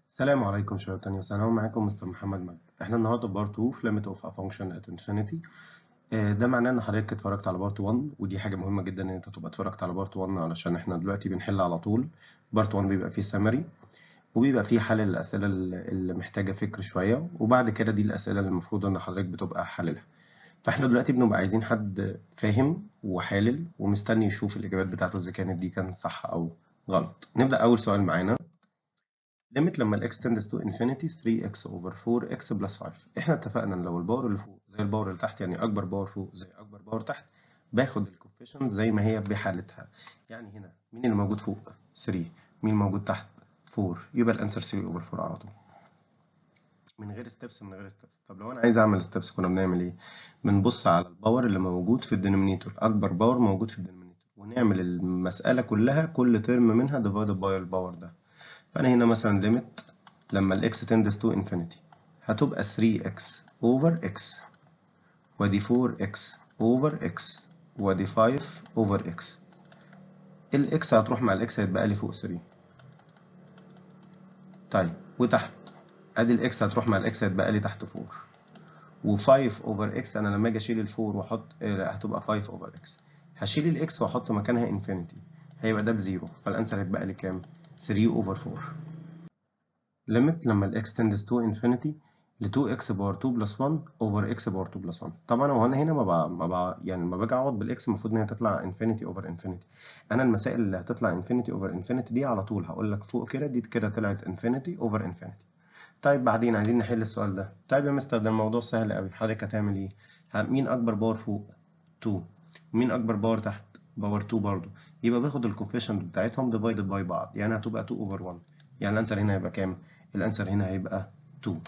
السلام عليكم شباب تانية ثانوي معاكم مستر محمد مجد احنا النهارده في بارت 2 في limit of a function at infinity آه، ده معناه ان حضرتك اتفرجت على بارت 1 ودي حاجة مهمة جدا ان انت تبقى اتفرجت على بارت 1 علشان احنا دلوقتي بنحل على طول بارت 1 بيبقى فيه summary وبيبقى فيه حل الأسئلة اللي محتاجة فكر شوية وبعد كده دي الأسئلة اللي المفروض ان حضرتك بتبقى حللها فاحنا دلوقتي بنبقى عايزين حد فاهم وحالل ومستني يشوف الإجابات بتاعته إذا كانت دي كانت صح أو غلط نبدأ أول سؤال معانا ليميت لما الاكس tends to infinity 3x over 4x plus 5 احنا اتفقنا ان لو الباور اللي فوق زي الباور اللي تحت يعني اكبر باور فوق زي اكبر باور تحت باخد الكوفيشنت زي ما هي بحالتها يعني هنا مين اللي موجود فوق 3 مين موجود تحت 4 يبقى الانسر 3 over 4 على طول من غير ستيبس من غير ستيبس طب لو انا عايز اعمل ستيبس كنا بنعمل ايه بنبص على الباور اللي موجود في الدينومينيتور اكبر باور موجود في الدينومينيتور ونعمل المساله كلها كل ترم منها divided by الباور ده فأنا هنا مثلا limit لما ال x tends to infinity هتبقى 3x over x ودي 4x over x ودي 5 over x ال x هتروح مع ال x هيتبقى لي فوق 3 طيب وتحت ادي ال x هتروح مع ال x هيتبقى لي تحت 4 و5 over x انا لما اجي اشيل ال 4 واحط لا هتبقى 5 over x هشيل ال x واحط مكانها infinity هيبقى ده بزيرو فالانسر هيتبقى لي كام 3 over 4 limit لما ال x tends to infinity ل 2x باور 2 plus 1 over x باور 2 plus 1 طبعا هو انا هنا ما بقى ما بقى يعني لما باجي اقعد بالاكس المفروض ان هي تطلع infinity over infinity انا المسائل اللي هتطلع infinity over infinity دي على طول هقول لك فوق كده دي كده طلعت infinity over infinity طيب بعدين عايزين نحل السؤال ده طيب يا مستر ده الموضوع سهل قوي حضرتك هتعمل ايه مين اكبر باور فوق 2 مين اكبر باور تحت باور 2 برضه يبقى باخد الكوفيشنت بتاعتهم ديفايدد باي بعض يعني هتبقى 2 اوفر 1 يعني الانسر هنا هيبقى كام الانسر هنا هيبقى 2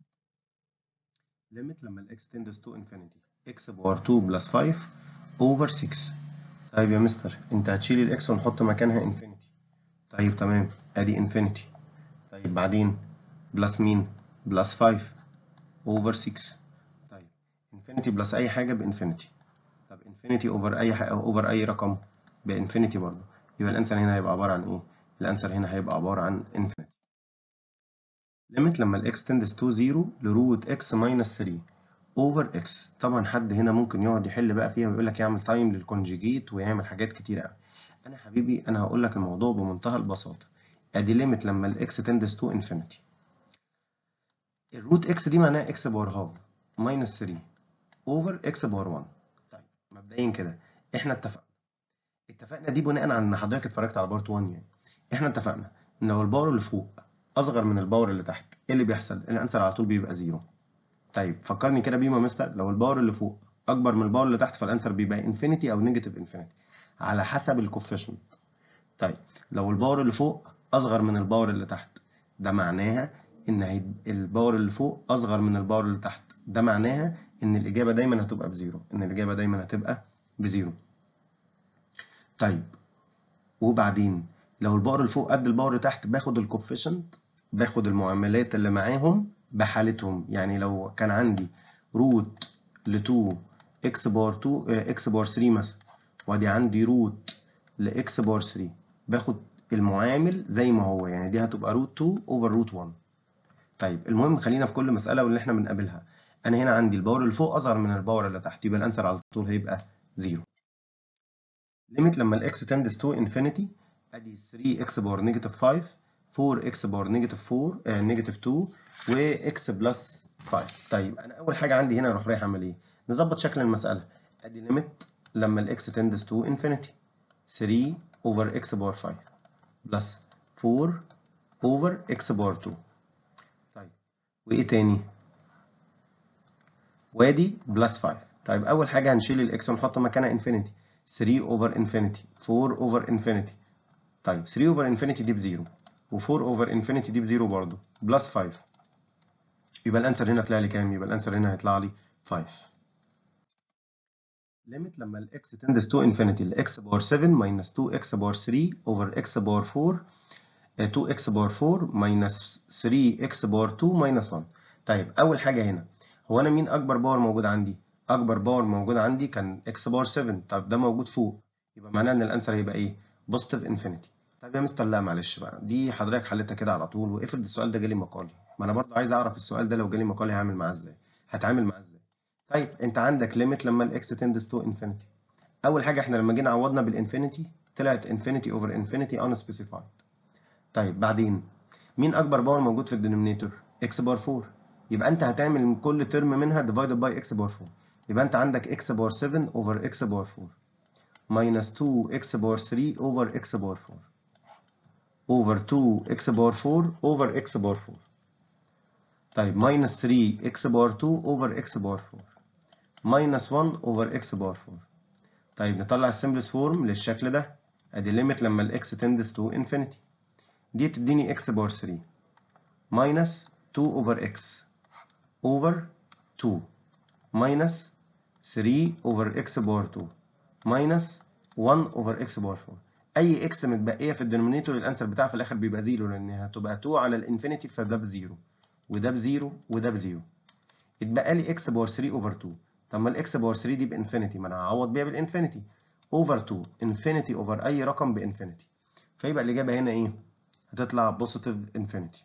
ليميت لما الاكس tends to infinity x باور 2 بلس 5 اوفر 6 طيب يا مستر انت هتشيل الاكس ونحط مكانها انفينيتي طيب تمام ادي انفينيتي طيب بعدين بلس مين بلس 5 اوفر 6 طيب انفينيتي بلس اي حاجه بانفينيتي طب انفينيتي اوفر اي حاجه اوفر اي رقم بانفينيتي برضه يبقى الانسر هنا هيبقى عباره عن ايه الانسر هنا هيبقى عباره عن انفينيتي ليميت لما الاكس tends to 0 لروت x minus 3 اوفر x طبعا حد هنا ممكن يقعد يحل بقى فيها ويقول لك يعمل تايم للكونجيجيت ويعمل حاجات كتيره قوي انا حبيبي انا هقول لك الموضوع بمنتهى البساطه ادي ليميت لما الاكس tends to infinity الروت x دي معناها x باور هاف minus 3 اوفر x باور 1 طيب مبدئيا كده احنا اتفقنا اتفقنا دي بناء على ان حضرتك اتفرجت على بارت 1 يعني احنا اتفقنا ان لو الباور اللي فوق اصغر من الباور اللي تحت ايه اللي بيحصل الانسر على طول بيبقى زيرو طيب فكرني كده بيما مستر لو الباور اللي فوق اكبر من الباور اللي تحت فالانسر بيبقى انفينيتي او نيجاتيف انفينيتي على حسب الكوفيشنت طيب لو الباور اللي فوق اصغر من الباور اللي تحت ده معناها ان الباور اللي فوق اصغر من الباور اللي تحت ده معناها ان الاجابه دايما هتبقى بزيرو ان الاجابه دايما هتبقى بزيرو طيب وبعدين لو الباور اللي فوق قد الباور اللي تحت باخد الكوفيشنت باخد المعاملات اللي معاهم بحالتهم يعني لو كان عندي روت ل 2 اكس باور 2 اكس باور 3 مثلا وادي عندي روت لاكس باور 3 باخد المعامل زي ما هو يعني دي هتبقى روت 2 اوفر روت 1 طيب المهم خلينا في كل مساله واللي احنا بنقابلها انا هنا عندي الباور اللي فوق اصغر من الباور اللي تحت يبقى الانسر على طول هيبقى 0 ليميت لما الاكس tends to infinity ادي 3x باور نيجاتيف 5 4x باور نيجاتيف 4 نيجاتيف 2 وx بلس 5 طيب انا اول حاجه عندي هنا اروح رايح اعمل ايه نظبط شكل المساله ادي ليميت لما الاكس tends to infinity 3 over x باور 5 بلس 4 over x باور 2 طيب وايه تاني وادي بلس 5 طيب اول حاجه هنشيل الاكس ونحط مكانها انفينيتي 3 over infinity 4 over infinity طيب 3 over infinity دي بزيرو و4 over infinity دي بزيرو برضه بلس 5 يبقى الانسر هنا طلع لي كام؟ يبقى الانسر هنا هيطلع لي 5 ليميت لما الاكس tends to infinity الاكس باور 7 minus 2x باور 3 over x باور 4 2x باور 4 minus 3x باور 2 minus 1 طيب اول حاجه هنا هو انا مين اكبر باور موجود عندي؟ اكبر باور موجود عندي كان x باور 7 طب ده موجود فوق يبقى معناه ان الانسر هيبقى ايه؟ بوزيتيف انفينيتي طيب يا مستر لا معلش بقى دي حضرتك حلتها كده على طول وافرض السؤال ده جالي مقالي ما انا برضه عايز اعرف السؤال ده لو جالي مقالي هعمل معاه ازاي هتعامل معاه ازاي طيب انت عندك ليميت لما الاكس تندس تو انفينيتي اول حاجه احنا لما جينا عوضنا بالانفينيتي طلعت انفينيتي اوفر انفينيتي ان سبيسيفايد طيب بعدين مين اكبر باور موجود في الدينومينيتور اكس بار 4 يبقى انت هتعمل كل ترم منها ديفايدد باي اكس بار 4 يبقى انت عندك اكس بار 7 اوفر اكس بار 4 minus 2 x بار 3 over x بار 4 over 2 x بار 4 over x بار 4 طيب minus 3 x بار 2 over x بار 4 minus 1 over x بار 4 طيب نطلع السمبلس فورم للشكل ده ادي ليميت لما الاكس تندس تو انفينيتي دي تديني x بار 3 minus 2 over x over 2 minus 3 over x بار 2 minus 1 over x باور 4 اي x متبقيه في الدينومينيتور الانسر بتاعها في الاخر بيبقى زيرو لان هتبقى 2 على الانفينيتي فده بزيرو وده بزيرو وده بزيرو اتبقى لي x باور 3 اوفر 2 طب ما الاكس باور 3 دي بانفينيتي ما انا هعوض بيها بالانفينيتي اوفر 2 انفينيتي اوفر اي رقم بانفينيتي فيبقى الاجابه هنا ايه هتطلع بوزيتيف انفينيتي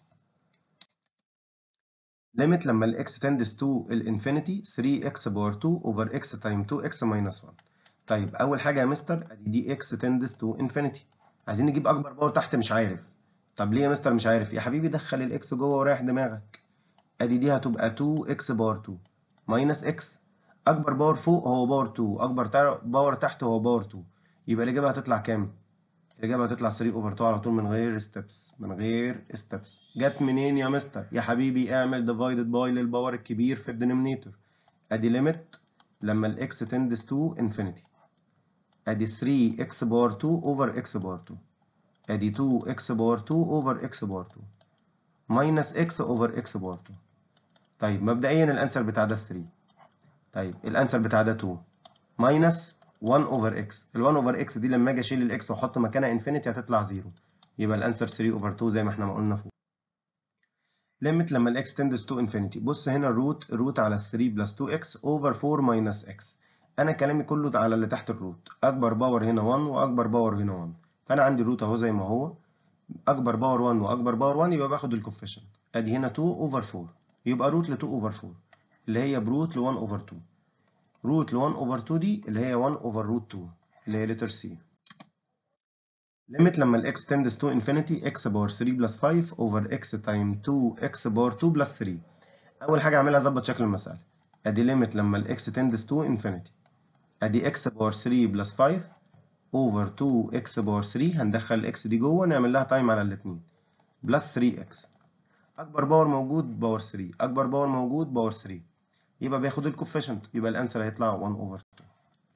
ليميت لما الاكس تندس تو الانفينيتي 3x باور 2 اوفر x تايم 2x ماينس 1 طيب اول حاجه يا مستر ادي دي اكس تندس تو انفينيتي عايزين نجيب اكبر باور تحت مش عارف طب ليه يا مستر مش عارف يا حبيبي دخل الاكس جوه وريح دماغك ادي دي هتبقى 2 اكس باور 2 ماينس اكس اكبر باور فوق هو باور 2 اكبر باور تحت هو باور 2 يبقى الاجابه هتطلع كام الاجابه هتطلع 3 اوفر 2 على طول من غير ستيبس من غير ستيبس جت منين يا مستر يا حبيبي اعمل ديفايدد باي للباور الكبير في الدينومينيتور ادي ليميت لما الاكس تندس تو انفينيتي ادي 3 اكس باور 2 اوفر اكس باور 2 ادي 2 اكس باور 2 اوفر اكس باور 2 ماينس اكس اوفر اكس باور 2 طيب مبدئيا الانسر بتاع ده 3 طيب الانسر بتاع ده 2 ماينس 1 اوفر اكس ال 1 اوفر اكس دي لما اجي اشيل الاكس واحط مكانها انفينيتي هتطلع 0 يبقى الانسر 3 اوفر 2 زي ما احنا ما قلنا فوق ليميت لما الاكس تندس تو انفينيتي بص هنا الروت الروت على 3 بلس 2 اكس اوفر 4 ماينس اكس انا كلامي كله على اللي تحت الروت اكبر باور هنا 1 واكبر باور هنا 1 فانا عندي الروت اهو زي ما هو اكبر باور 1 واكبر باور 1 يبقى باخد الكوفيشنت ادي هنا 2 اوفر 4 يبقى روت ل 2 اوفر 4 اللي هي بروت ل 1 اوفر 2 روت ل 1 اوفر 2 دي اللي هي 1 اوفر روت 2 اللي هي لتر سي ليميت لما الاكس تندس تو انفينيتي اكس باور 3 بلس 5 اوفر اكس تايم 2 اكس باور 2 بلس 3 اول حاجه اعملها اظبط شكل المساله ادي ليميت لما الاكس تندس تو انفينيتي ادي اكس باور 3 بلس 5 اوفر 2 اكس باور 3 هندخل الاكس دي جوه نعمل لها تايم على الاثنين بلس 3 اكس اكبر باور موجود باور 3 اكبر باور موجود باور 3 يبقى بياخد الكوفيشنت يبقى الانسر هيطلع 1 اوفر 2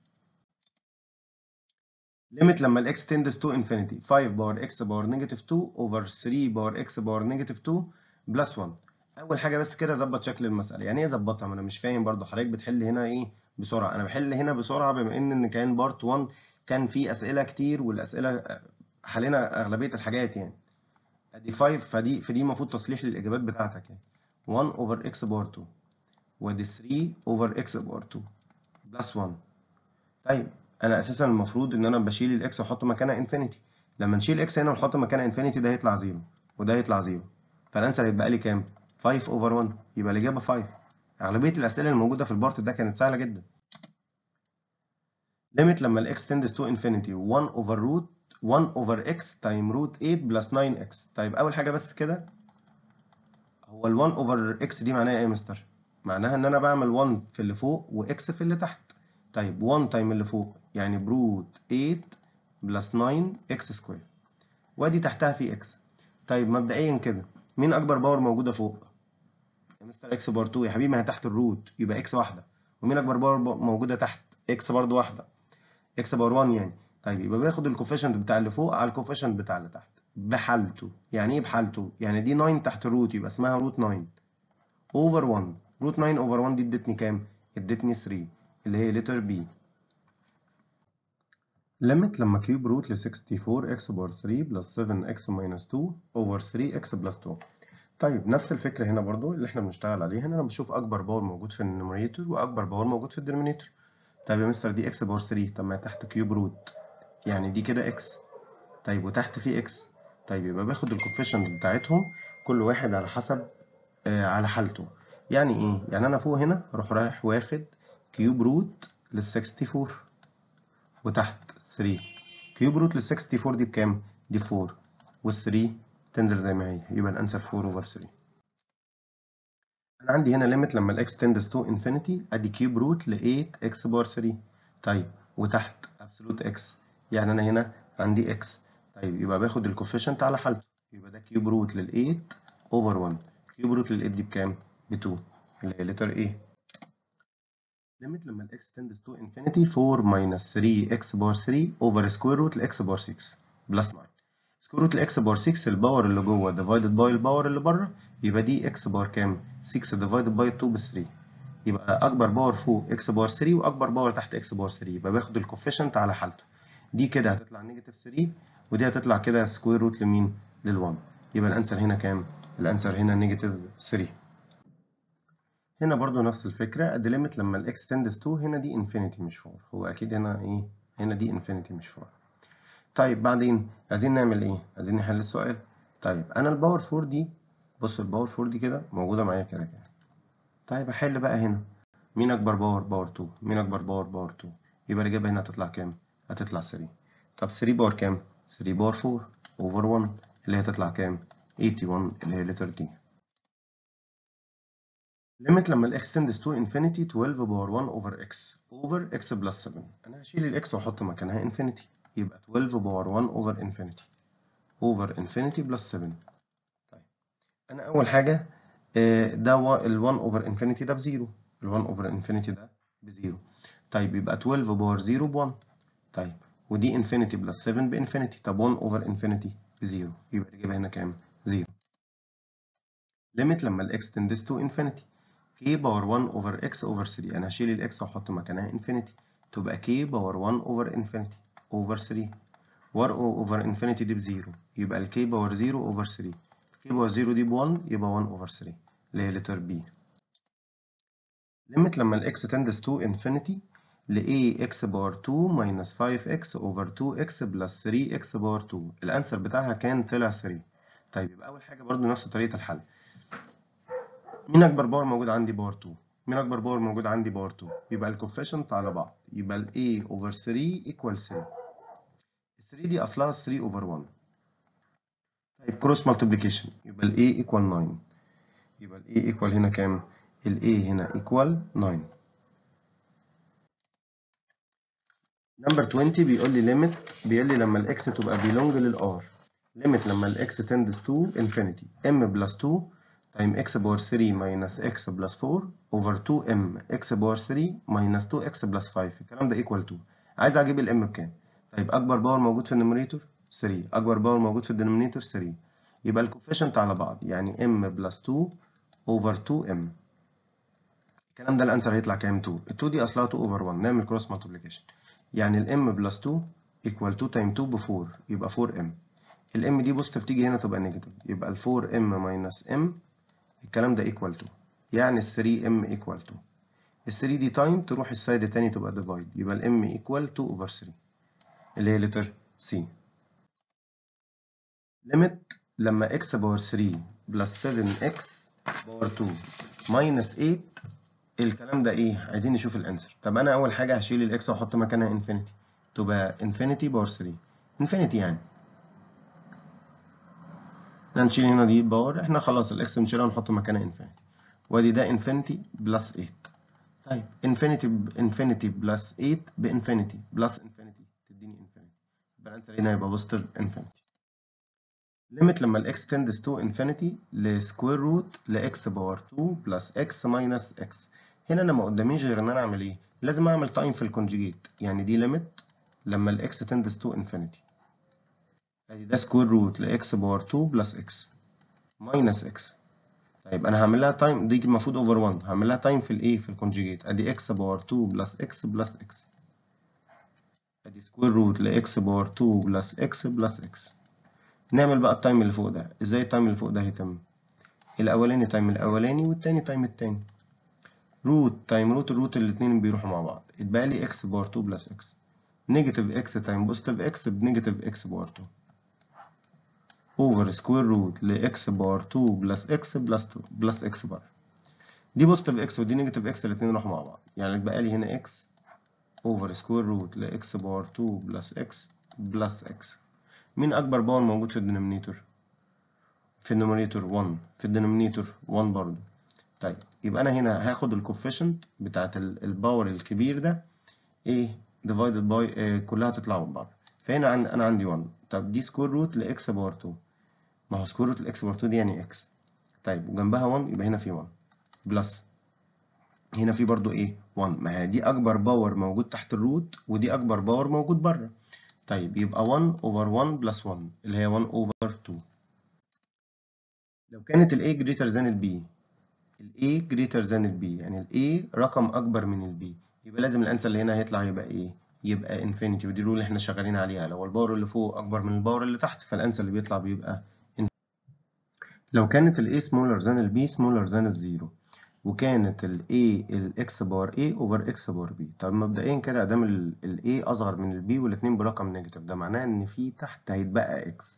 ليميت لما الاكس تندس تو انفينيتي 5 باور اكس باور نيجاتيف 2 اوفر 3 باور اكس باور نيجاتيف 2 بلس 1 اول حاجه بس كده ظبط شكل المساله يعني ايه ظبطها ما انا مش فاهم برضو حضرتك بتحل هنا ايه بسرعه انا بحل هنا بسرعه بما ان ان كان بارت 1 كان فيه اسئله كتير والاسئله حلينا اغلبيه الحاجات يعني ادي 5 فدي فدي المفروض تصليح للاجابات بتاعتك يعني 1 اوفر اكس باور 2 وادي 3 اوفر اكس باور 2 بلس 1 طيب انا اساسا المفروض ان انا بشيل الاكس واحط مكانها انفينيتي لما نشيل اكس هنا ونحط مكانها انفينيتي ده هيطلع 0 وده هيطلع 0 فالانسر هيتبقى لي كام 5 اوفر 1 يبقى الاجابه 5 اغلبيه الاسئله الموجوده في البارت ده كانت سهله جدا ليميت لما الاكس تندس تو انفينيتي 1 اوفر روت 1 اوفر اكس تايم روت 8 بلس 9 اكس طيب اول حاجه بس كده هو ال 1 اوفر اكس دي معناها ايه يا مستر معناها ان انا بعمل 1 في اللي فوق واكس في اللي تحت طيب 1 تايم اللي فوق يعني بروت 8 بلس 9 اكس سكوير وادي تحتها في اكس طيب مبدئيا كده مين اكبر باور موجوده فوق يا مستر اكس باور 2 يا حبيبي ما هي تحت الروت يبقى اكس واحده ومين اكبر باور موجوده تحت اكس برضو واحده اكس باور 1 يعني طيب يبقى باخد الكوفيشنت بتاع اللي فوق على الكوفيشنت بتاع اللي تحت بحالته يعني ايه بحالته يعني دي 9 تحت الروت يبقى اسمها روت 9 اوفر 1 روت 9 اوفر 1 دي ادتني كام ادتني 3 اللي هي لتر بي ليميت لما كيوب روت ل 64 اكس باور 3 بلس 7 اكس ماينس 2 اوفر 3 اكس بلس 2 طيب نفس الفكره هنا برضو اللي احنا بنشتغل عليها هنا انا بشوف اكبر باور موجود في النوميريتور واكبر باور موجود في الدينومينيتور طيب يا مستر دي اكس باور 3 طب ما تحت كيوب روت يعني دي كده اكس طيب وتحت في اكس طيب يبقى باخد الكوفيشنت بتاعتهم كل واحد على حسب آه على حالته يعني ايه يعني انا فوق هنا اروح رايح واخد كيوب روت لل 64 وتحت 3 كيوب روت لل 64 دي بكام دي 4 وال 3 تنزل زي ما هي يبقى الانسر 4 اوفر 3 انا عندي هنا ليميت لما الاكس تندس تو انفينيتي ادي كيوب روت ل 8 اكس بار 3 طيب وتحت ابسولوت اكس يعني انا هنا عندي اكس طيب يبقى باخد الكوفيشنت على حالته يبقى ده كيوب روت لل 8 اوفر 1 كيوب روت لل 8 دي بكام ب 2 اللي هي لتر A ليميت لما الاكس تندس تو انفينيتي 4 ماينس 3 اكس بار 3 اوفر سكوير روت لاكس بار 6 بلس 9 سكوير روت الاكس بار 6 الباور اللي جوه ديفايدد باي الباور اللي بره يبقى دي اكس بار كام 6 ديفايدد باي 2 ب 3 يبقى اكبر باور فوق اكس بار 3 واكبر باور تحت اكس بار 3 يبقى باخد الكوفيشنت على حالته دي كده هتطلع نيجاتيف 3 ودي هتطلع كده سكوير روت لمين لل1 يبقى الانسر هنا كام الانسر هنا نيجاتيف 3 هنا برضو نفس الفكرة ادي ليميت لما الاكس تندس 2 هنا دي انفينيتي مش 4 هو اكيد هنا ايه هنا دي انفينيتي مش 4 طيب بعدين عايزين نعمل ايه عايزين نحل السؤال طيب انا الباور 4 دي بص الباور 4 دي كده موجودة معايا كده كده طيب احل بقى هنا مين اكبر باور باور 2 مين اكبر باور باور 2 يبقى الاجابة هنا هتطلع كام هتطلع 3 طب 3 باور كام 3 باور 4 اوفر 1 اللي هي هتطلع كام 81 اللي هي لتر دي ليميت لما الاكس تندس تو انفينيتي 12 باور 1 اوفر اكس اوفر اكس بلس 7 انا هشيل الاكس واحط مكانها انفينيتي يبقى 12 باور 1 اوفر انفينيتي اوفر انفينيتي بلس 7 طيب انا اول حاجه ده ال 1 اوفر انفينيتي ده بزيرو ال 1 اوفر انفينيتي ده بزيرو طيب يبقى 12 باور 0 ب 1 طيب ودي انفينيتي بلس 7 بانفينيتي طب 1 اوفر انفينيتي بزيرو يبقى الاجابه هنا كام 0 ليميت لما الاكس تندس تو انفينيتي k باور 1 اوفر x اوفر 3 انا هشيل الاكس واحط مكانها انفينيتي تبقى k باور 1 اوفر انفينيتي اوفر 3 1 اوفر انفينيتي دي بزيرو يبقى ال k باور 0 اوفر 3 k باور 0 دي ب 1 يبقى 1 اوفر 3 اللي هي لتر B ليميت لما الاكس تندس تو انفينيتي ل ax باور 2 ماينس 5x اوفر 2x بلس 3x باور 2 الانسر بتاعها كان طلع 3 طيب يبقى اول حاجه برضو نفس طريقه الحل مين اكبر باور موجود عندي باور 2 مين اكبر باور موجود عندي باور 2 يبقى الكوفيشنت على بعض يبقى ال a اوفر 3 ايكوال 3 ال 3 دي اصلها 3 اوفر 1 طيب كروس مالتيبليكيشن يبقى ال a ايكوال 9 يبقى ال a ايكوال هنا كام ال a هنا ايكوال 9 نمبر 20 بيقول لي ليميت بيقول لي لما الاكس تبقى بيلونج للار ليميت لما الاكس تندس تو انفينيتي m بلس 2 تايم x باور 3 ماينس x بلس 4 اوفر 2m x باور 3 ماينس 2x بلس 5 الكلام ده ايكوال 2 عايز اجيب الام بكام طيب اكبر باور موجود في النوميريتور 3 اكبر باور موجود في الدينومينيتور 3 يبقى الكوفيشنت على بعض يعني m بلس 2 اوفر 2m الكلام ده الانسر هيطلع كام 2 ال 2 دي اصلها 2 اوفر 1 نعمل كروس مالتيبليكيشن يعني الام بلس 2 ايكوال 2 تايم 2 ب 4 يبقى 4m الام دي بوزيتيف تيجي هنا تبقى نيجاتيف يبقى ال 4m ماينس m الكلام ده equal to يعني ال 3m equal to ال 3 دي تايم تروح السايد التاني تبقى divide يبقى ال m equal 2 over 3 اللي هي لتر C limit لما x باور 3 بلس 7x باور 2 minus 8 الكلام ده ايه عايزين نشوف الانسر طب انا اول حاجه هشيل الاكس واحط مكانها انفينيتي تبقى انفينيتي باور 3 انفينيتي يعني هنشيل هنا دي باور احنا خلاص الاكس بنشيلها ونحط مكانها انفينيتي وادي ده انفينيتي بلس 8 طيب انفينيتي انفينيتي بلس 8 بانفينيتي بلس انفينيتي تديني انفينيتي يبقى الانسر هنا يبقى بوزيتيف انفينيتي ليميت لما الاكس تندس تو انفينيتي لسكوير روت لاكس باور 2 بلس اكس ماينس اكس هنا انا ما قداميش غير ان انا اعمل ايه لازم اعمل تايم في الكونجيجيت يعني دي ليميت لما الاكس تندس تو انفينيتي ادي ده سكوير روت لاكس باور 2 بلس اكس ماينس اكس طيب انا هعمل لها تايم دي المفروض اوفر 1 هعمل لها تايم في الايه في الكونجيجيت ادي اكس باور 2 بلس اكس بلس اكس ادي سكوير روت لاكس باور 2 بلس اكس بلس اكس نعمل بقى التايم اللي فوق ده ازاي التايم اللي فوق ده هيتم الاولاني تايم الاولاني والتاني تايم التاني روت تايم روت الروت الاتنين بيروحوا مع بعض اتبقى لي اكس باور 2 بلس اكس نيجاتيف اكس تايم بوزيتيف اكس بنيجاتيف اكس باور 2 اوفر سكوير روت لاكس بار 2 بلس اكس بلس 2 بلس اكس بار دي بوزيتيف اكس ودي نيجاتيف اكس الاثنين راحوا مع بعض يعني بقى لي هنا اكس اوفر سكوير روت لاكس بار 2 بلس اكس بلس اكس مين اكبر باور موجود في الدينومينيتور في النوميريتور 1 في الدينومينيتور 1 برضو طيب يبقى انا هنا هاخد الكوفيشنت بتاعت الباور الكبير ده ايه ديفايدد باي كلها تطلع من بعض فهنا عند انا عندي 1 طب دي سكوير روت لاكس باور 2 ما هو سكوير روت لاكس باور 2 دي يعني اكس طيب وجنبها 1 يبقى هنا في 1 بلس هنا في برضو ايه 1 ما هي دي اكبر باور موجود تحت الروت ودي اكبر باور موجود بره طيب يبقى 1 اوفر 1 بلس 1 اللي هي 1 اوفر 2 لو كانت ال A greater than ال B ال A greater than ال B يعني ال A رقم أكبر من ال B يبقى لازم الأنسر اللي هنا هيطلع يبقى إيه؟ يبقى infinity ودي الرول اللي إحنا شغالين عليها لو الباور اللي فوق أكبر من الباور اللي تحت فالأنسر اللي بيطلع بيبقى infinity. لو كانت ال A smaller than ال B smaller than الزيرو وكانت ال A ال X بار A over X بار B طب مبدئيا كده أدام ال A أصغر من ال B والاتنين برقم نيجاتيف ده معناه إن في تحت هيتبقى X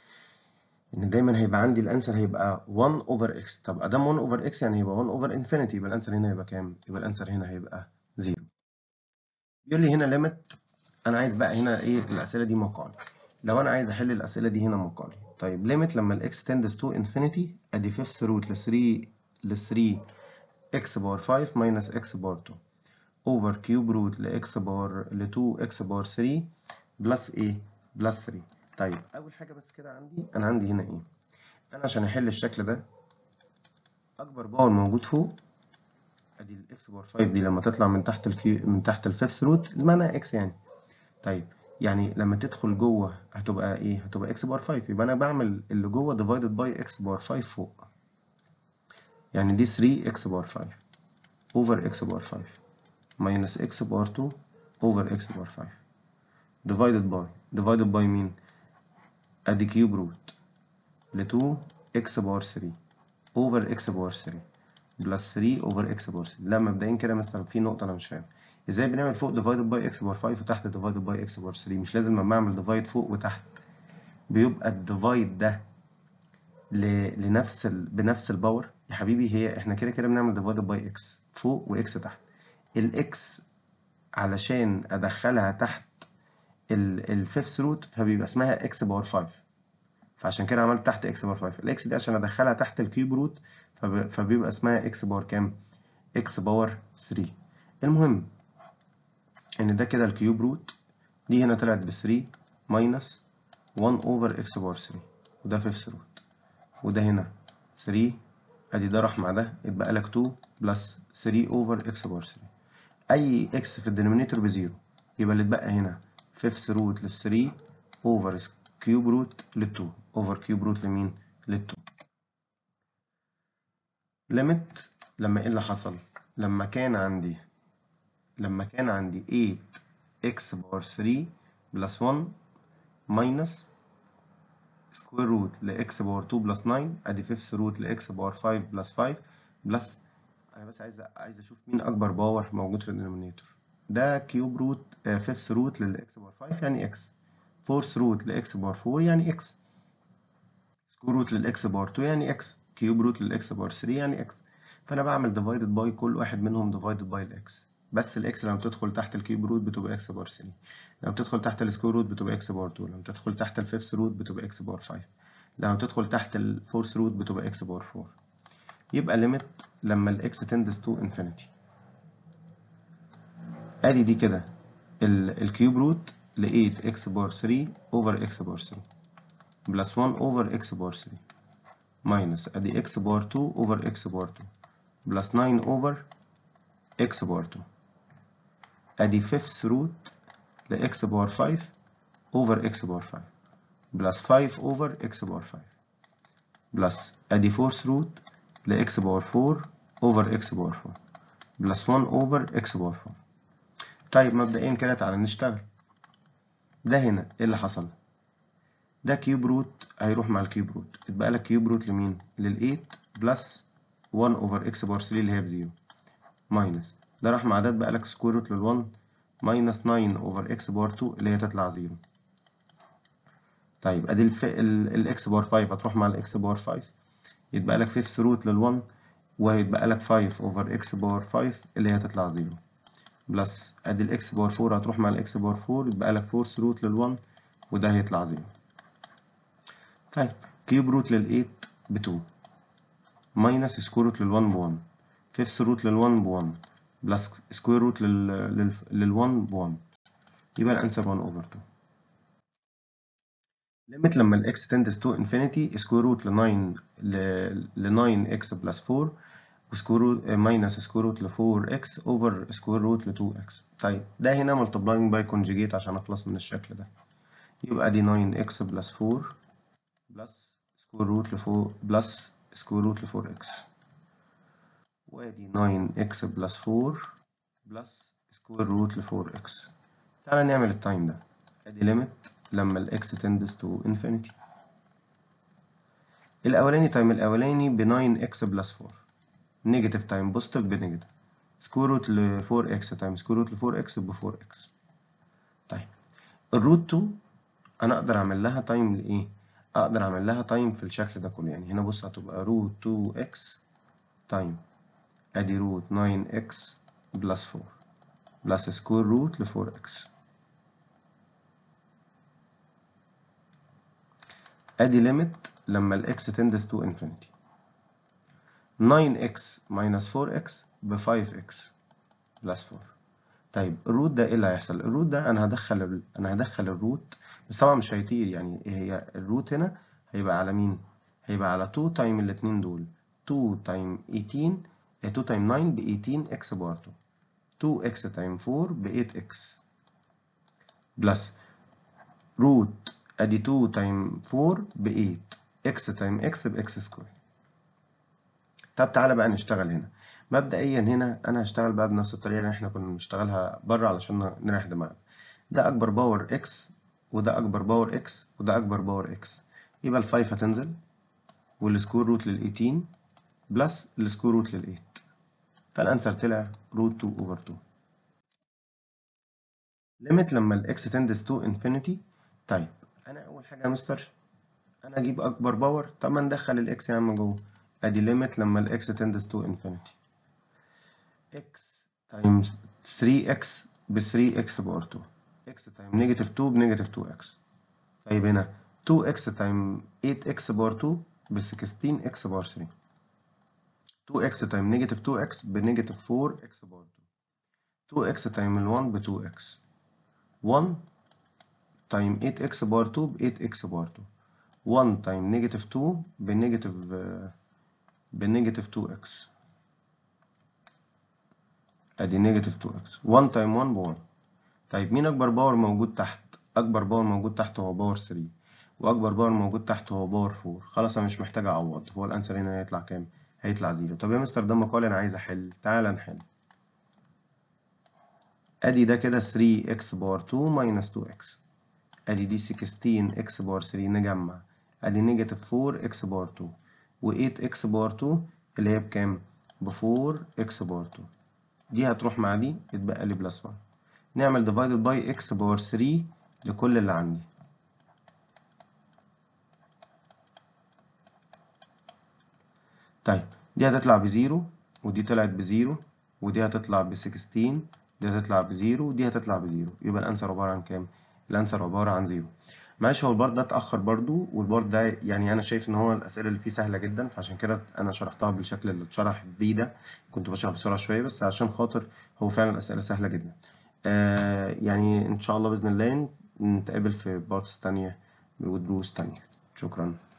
ان دايما هيبقى عندي الانسر هيبقى 1 اوفر اكس طب ادام 1 اوفر اكس يعني هيبقى 1 اوفر انفينيتي يبقى الانسر هنا هيبقى كام يبقى الانسر هنا هيبقى 0 بيقول لي هنا ليميت انا عايز بقى هنا ايه الاسئله دي مقالي لو انا عايز احل الاسئله دي هنا مقالي طيب ليميت لما الاكس تندس تو انفينيتي ادي فيفث روت ل 3 ل 3 اكس بار 5 ماينس اكس بار 2 اوفر كيوب روت لاكس بار ل 2 اكس بار 3 بلس ايه بلس 3 طيب اول حاجه بس كده عندي انا عندي هنا ايه انا عشان احل الشكل ده اكبر باور موجود فوق ادي الاكس باور 5 دي لما تطلع من تحت الكيو من تحت الفيفث روت المعنى اكس يعني طيب يعني لما تدخل جوه هتبقى ايه هتبقى اكس باور 5 يبقى انا بعمل اللي جوه ديفايدد باي اكس باور 5 فوق يعني دي 3 اكس باور 5 اوفر اكس باور 5 ماينس اكس باور 2 اوفر اكس باور 5 divided by divided by مين ادي كيوب روت ل 2 اكس باور 3 اوفر اكس باور 3 بلس 3 اوفر اكس باور 3 لا مبدئيا كده مثلا في نقطه انا مش فاهم ازاي بنعمل فوق ديفايدد باي اكس باور 5 وتحت ديفايدد باي اكس باور 3 مش لازم لما اعمل ديفايد فوق وتحت بيبقى الديفايد ده ل... لنفس ال... بنفس الباور يا حبيبي هي احنا كده كده بنعمل ديفايدد باي اكس فوق واكس تحت الاكس علشان ادخلها تحت الفيفث روت فبيبقى اسمها اكس باور 5 فعشان كده عملت تحت اكس باور 5 الاكس دي عشان ادخلها تحت الكيوب روت فبيبقى اسمها اكس باور كام اكس باور 3 المهم ان ده كده الكيوب روت دي هنا طلعت ب 3 ماينس 1 اوفر اكس باور 3 وده فيفث روت وده هنا 3 ادي ده راح مع ده يتبقى لك 2 بلس 3 اوفر اكس باور 3 اي اكس في الدينومينيتور بزيرو يبقى اللي اتبقى هنا فيفث روت لل 3 اوفر كيوب روت لل 2 اوفر كيوب روت لمين لل 2 ليميت لما ايه اللي حصل لما كان عندي لما كان عندي 8 اكس باور 3 بلس 1 ماينس سكوير روت لاكس باور 2 بلس 9 ادي فيفث روت لاكس باور 5 بلس 5 بلس انا بس عايز عايز اشوف مين اكبر باور موجود في الدينومينيتور ده كيوب روت فيفث روت للاكس باور 5 يعني اكس فورث روت لاكس باور 4 يعني اكس سكوير روت للاكس باور 2 يعني اكس كيوب روت للاكس باور 3 يعني اكس فانا بعمل ديفايدد باي كل واحد منهم ديفايدد باي الاكس بس الاكس لما بتدخل تحت الكيوب روت بتبقى اكس باور 3 لما بتدخل تحت السكوير روت بتبقى اكس باور 2 لما تدخل تحت الفيفث روت بتبقى اكس باور 5 لما تدخل تحت الفورث روت بتبقى اكس باور 4 يبقى ليميت لما الاكس تندس تو انفينيتي ادي دي كده الكيوب روت ل 8 اكس باور 3 اوفر اكس باور 3 بلس 1 اوفر اكس باور 3 ماينس ادي اكس باور 2 اوفر اكس باور 2 بلس 9 اوفر اكس باور 2 ادي فيفث روت ل اكس باور 5 اوفر اكس باور 5 بلس 5 اوفر اكس باور 5 بلس ادي فورث روت ل اكس باور 4 اوفر اكس باور 4 بلس 1 اوفر اكس باور 4 طيب مبدئيا كده تعالى نشتغل ده هنا ايه اللي حصل ده كيوب روت هيروح مع الكيوب روت اتبقى لك كيوب روت لمين لل 8 بلس 1 اوفر اكس باور 3 اللي هي بزيرو ماينس ده راح مع ده اتبقى لك سكوير روت لل 1 ماينس 9 اوفر اكس باور 2 اللي هي تطلع زيرو طيب ادي الاكس باور 5 هتروح مع الاكس باور 5 يتبقى لك فيفث روت لل1 وهيتبقى لك 5 اوفر اكس باور 5 اللي هي هتطلع 0 بلس ادي الاكس باور 4 هتروح مع الاكس باور 4 يتبقى لك فورث روت لل1 وده هيطلع 0 طيب كيوب روت لل8 ب 2 ماينس سكوير روت لل1 ب 1 فيفث روت لل1 ب 1 بلس سكوير روت لل1 ب 1 يبقى الانسر 1 اوفر 2 ليميت لما الاكس تندس تو انفينيتي سكوير روت ل 9 ل 9 اكس بلس 4 وسكوير روت ماينس سكوير روت ل 4 اكس اوفر سكوير روت ل 2 اكس طيب ده هنا ملتبلاينج باي كونجيجيت عشان اخلص من الشكل ده يبقى دي 9 اكس بلس 4 بلس سكوير روت ل 4 بلس سكوير روت ل 4 اكس وادي 9 اكس بلس 4 بلس سكوير روت ل 4 اكس تعالى نعمل التايم ده ادي ليميت لما الاكس تندس تو انفينيتي الاولاني تايم الاولاني ب 9 اكس بلس 4 نيجاتيف تايم بوزيتيف بنيجاتيف سكوير روت ل 4 اكس تايم سكوير روت ل 4 اكس ب 4 اكس طيب الروت 2 انا اقدر اعمل لها تايم لايه اقدر اعمل لها تايم في الشكل ده كله يعني هنا بص هتبقى روت 2 اكس تايم ادي روت 9 اكس بلس 4 بلس سكوير روت ل 4 اكس ادي ليميت لما الاكس تندس تو انفينيتي 9x minus 4x ب 5x بلس 4 طيب الروت ده ايه اللي هيحصل الروت ده انا هدخل ال... انا هدخل الروت بس طبعا مش هيطير يعني هي الروت هنا هيبقى على مين هيبقى على 2 تايم الاثنين دول 2 تايم 18 2 تايم 9 ب 18 x بار 2 2x تايم 4 ب 8x بلس روت ادي 2 تايم 4 ب 8 x تايم x ب x سكوير طب تعالى بقى نشتغل هنا مبدئيا هنا انا هشتغل بقى بنفس الطريقه اللي احنا كنا بنشتغلها بره علشان نريح دماغنا ده اكبر باور x وده اكبر باور x وده اكبر باور x يبقى ال5 هتنزل والسكوير روت لل 18 بلس السكوير روت لل 8 فالانسر طلع روت 2 اوفر 2 ليميت لما الاكس تندس تو انفينيتي طيب انا اول حاجه يا مستر انا اجيب اكبر باور طب ما ندخل الاكس يا عم جوه ادي ليميت لما الاكس تندس تو انفينيتي اكس تايمز 3x ب 3x باور 2 x تايم نيجاتيف 2 بنيجاتيف 2x طيب هنا 2x تايم 8x باور 2 ب 16x باور 3 2x تايم نيجاتيف 2x بنيجاتيف 4x باور 2 2x تايم ال 1 ب 2x 1 تايم 8x باور 2 ب 8x باور 2 1 تايم نيجاتيف 2 بنيجاتيف بنيجاتيف 2x ادي نيجاتيف 2x 1 تايم 1 ب 1 طيب مين اكبر باور موجود تحت اكبر باور موجود تحت هو باور 3 واكبر باور موجود تحت هو باور 4 خلاص انا مش محتاج اعوض هو الانسر هنا هيطلع كام هيطلع 0 طب يا مستر ده مقال انا عايز احل تعالى نحل ادي ده كده 3x باور 2 ماينس 2x ادي دي 16x باور 3 نجمع ادي نيجاتيف 4x باور 2 و 8x باور 2 اللي هي بكام ب 4x باور 2 دي هتروح مع دي يتبقى لي بلس 1 نعمل divided by x باور 3 لكل اللي عندي طيب دي هتطلع بزيرو ودي طلعت بزيرو ودي هتطلع ب 16 دي هتطلع بزيرو ودي هتطلع بزيرو يبقى الانسر عبارة عن كام؟ الانسر عبارة عن زيرو معلش هو البارت ده اتأخر برضو والبارت ده يعني أنا شايف إن هو الأسئلة اللي فيه سهلة جدا فعشان كده أنا شرحتها بالشكل اللي اتشرح بيه ده كنت بشرح بسرعة شوية بس عشان خاطر هو فعلا الأسئلة سهلة جدا آه يعني إن شاء الله بإذن الله نتقابل في بارتس تانية ودروس تانية شكرا